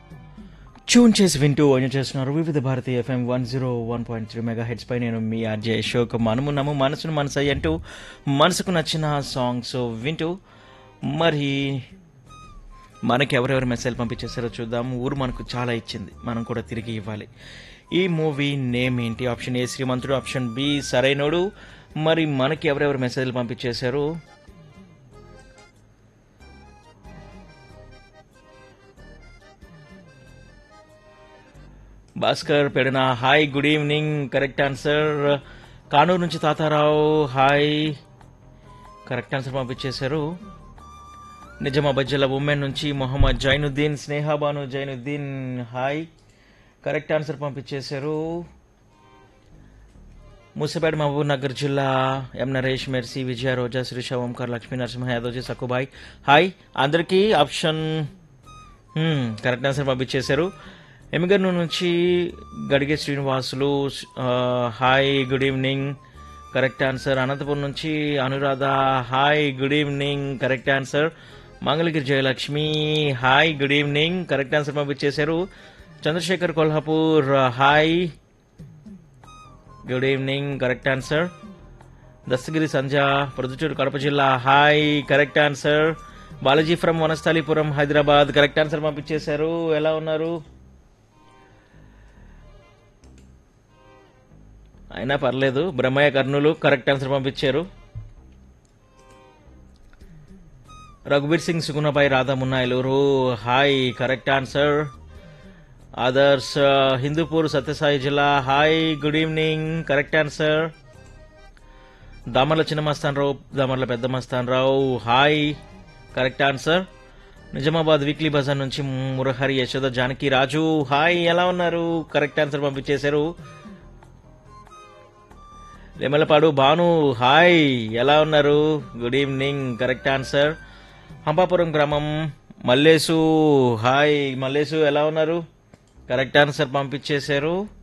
tune చేసి వింటూ enjoy చేస్తున్నారు Vividh Bharati FM one zero one point three megahertz పై నేను మీ ఆర్జే అశోక్ మనమున్నాము మనసును మనసు అంటూ మనసుకు నచ్చిన సాంగ్స్ వింటూ మరి మనకి ఎవరెవరు మెసేజ్ పంపించేసారో చూద్దాం ఊరు మనకు చాలా ఇచ్చింది మనం కూడా తిరిగి ఇవ్వాలి ఈ మూవీ నేమ్ ఏంటి option A Srimanthudu option B Sarrainodu మరి మనకి ఎవరెవరు మెసేజ్లు పంపించేశారు Bhaskar Pedana hi good evening correct answer Kanuru నుంచి తాతారావు హాయ్ కరెక్ట్ ఆన్సర్ పంపించేశారు నిజామాబాద్ జిల్లా ఉమెన్ నుంచి Mohammed Zainuddin Snehabanu Zainuddin hi correct answer పంపించేశారు మూసపేట మహబూబ్ నగర్ జిల్లా M Naresh Mercy Vijaya Roja Sreesha Omkar Lakshmi Narasimha Yadavji Sakkubai hi అందరికీ ఆప్షన్ హ్మ్, కరెక్ట్ ఆన్సర్ పంపించేశారు ఎమిగర్ను నుంచి గడిగే శ్రీనివాసులు ఆ, hi good evening correct answer Anantapuram నుంచి Anuradha hi good evening correct answer Mangalagiri Jayalakshmi hi good evening correct answer పంపించేశారు Chandrasekhar Kolhapur hi good evening correct answer Dastagiri Sanja Proddatur Kadapa జిల్లా hi correct answer Balaji from Vanasthalipuram Hyderabad correct answer పంపించేశారు ఎలా ఉన్నారు అయినా పర్లేదు బ్రహ్మయ్య కర్నూలు కరెక్ట్ ఆన్సర్ పంపించారు Raghubir Singh Sugunabai Radha Munnayiluru hi correct answer Adarsh Hindupur Satyasai జిల్లా hi good evening correct answer Damarla Chinna Mastan Rao Damarla Pedda Mastan Rao hi correct answer Nizamabad weekly బజార్ నుంచి మురహరి యశోద జానకి రాజు హాయ్ ఎలా ఉన్నారు కరెక్ట్ ఆన్సర్ పంపించేశారు లెమలపాడు భాను హాయ్ ఎలా ఉన్నారు good evening correct answer Hampapuram గ్రామం మల్లేసు హాయ్ మల్లేసు ఎలా ఉన్నారు కరెక్ట్ ఆన్సర్ పంపించేశారు